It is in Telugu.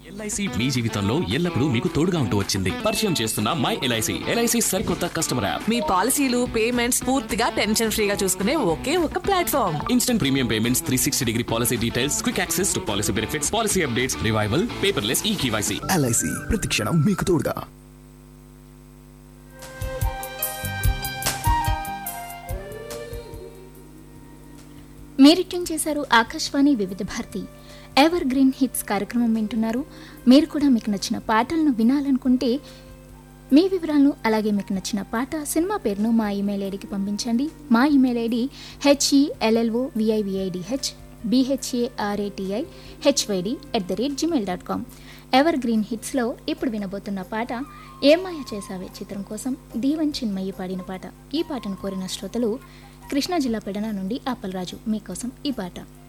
ఎల్ఐసి మీ జీవితంలో ఎల్లప్పుడూ మీకు తోడుగా ఉంటూ వచ్చింది పరిచయం చేస్తున్న మై ఎల్ఐసి ఎల్ఐసి సరికొత్త కస్టమర్ యాప్ మీ పాలసీలు పేమెంట్స్ పూర్తిగా టెన్షన్ ఫ్రీగా చూసుకునే ఒకే ఒక platform instant premium payments three sixty degree policy details quick access to policy benefits policy updates revival paperless e KYC LIC ప్రతిక్షణం మీకు తోడుగా మీరు ట్యూన్ చేశారు ఆకాశవాణి వివిధ భారతి ఎవర్ గ్రీన్ హిట్స్ కార్యక్రమం వింటున్నారు మీరు కూడా మీకు నచ్చిన పాటలను వినాలనుకుంటే మీ వివరాలను అలాగే మీకు నచ్చిన పాట సినిమా పేరును మా ఇమెయిల్ ఐడికి పంపించండి మా email ID HELLO విఐవిఐడిహెచ్ BHARATI HYD at the rate Gmail dot com ever green హిట్స్లో ఇప్పుడు వినబోతున్న పాట ఏమాయ చేసావే చిత్రం కోసం దీవన్ చిన్మయ్యి పాడిన పాట ఈ పాటను కోరిన శ్రోతలు కృష్ణా జిల్లా పెడన నుండి ఆపల్రాజు మీకోసం ఈ పాట